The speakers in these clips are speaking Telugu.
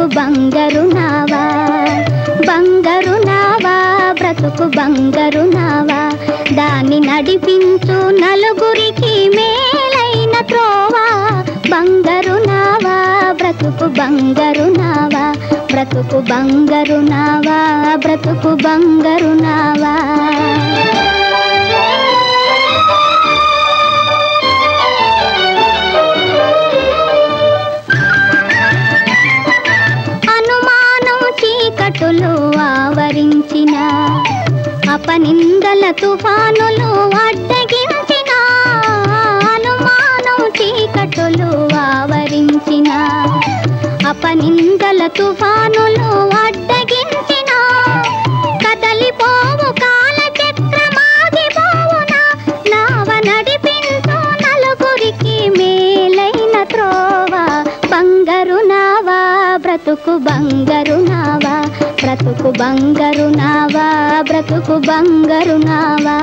బ్రతుకు బంగారు నావా బంగారు నావా బ్రతుకు బంగారు నావా దాన్ని నడిపించు నలుగురికి మేలైన త్రోవా బంగారు నావా బ్రతుకు బంగారు నావా బ్రతుకు బంగారు నావా బ్రతుకు బంగారు నావా అనుమానం చీకటులు ఆవరించిన అపనిందల తుఫానులు అడ్డగించిన అనుమానం చీకటులు ఆవరించిన అపనిందల తుఫానులు అడ్డగించిన కదలిపోవు కాల చక్రమాగిపోవునా నావ నడిపించు నలుగురికి మేలైన త్రోవ బంగారు నావా బ్రతుకు బంగారు నావా బ్రతుకు బంగారు నావా బ్రతుకు బంగారు నావా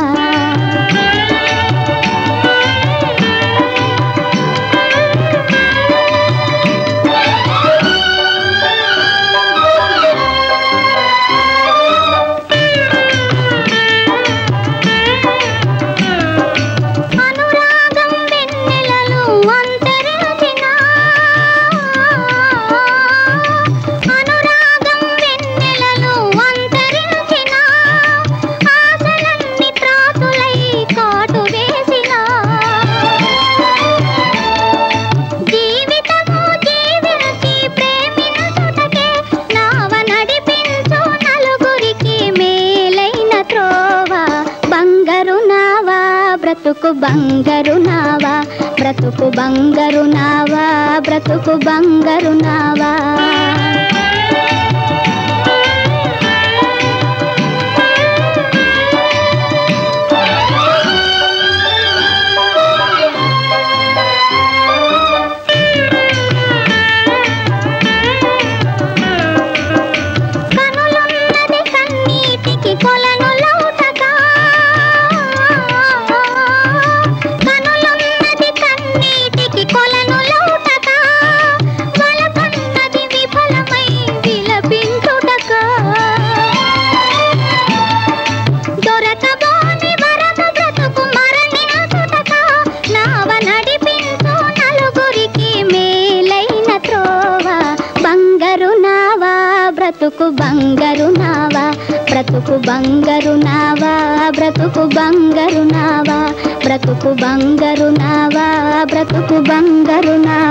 అనురాగం వెన్నెలలు అంతరించిన అనురాగం వెన్నెలలు అంతరించిన ఆశలన్నీ త్రాసులై కాటు వేసిన జీవితము జీవించి ప్రేమించుటకే నావ నడిపించు నలుగురికి మేలైన త్రోవ బంగారు నావా బ్రతుకు బంగారు నావా బ్రతుకు బంగారు నావా బ్రతుకు బంగారు నావా కనులున్నది కన్నీటికి కొలను లౌటగా కనులున్నది కన్నీటికి కొలను లౌటగా వలపన్నది విఫలమై విలపించుటగా దొరకబోని వరద బ్రతుకు మరణించుటగా నావ నడిపించు నలుగురికి మేలైన త్రోవ బంగారు నావా బ్రతుకు బంగారు నావా బ్రతుకు బంగారు నావా బ్రతుకు బంగారు నావా బ్రతుకు బంగారు నావా బ్రతుకు బంగారు నావా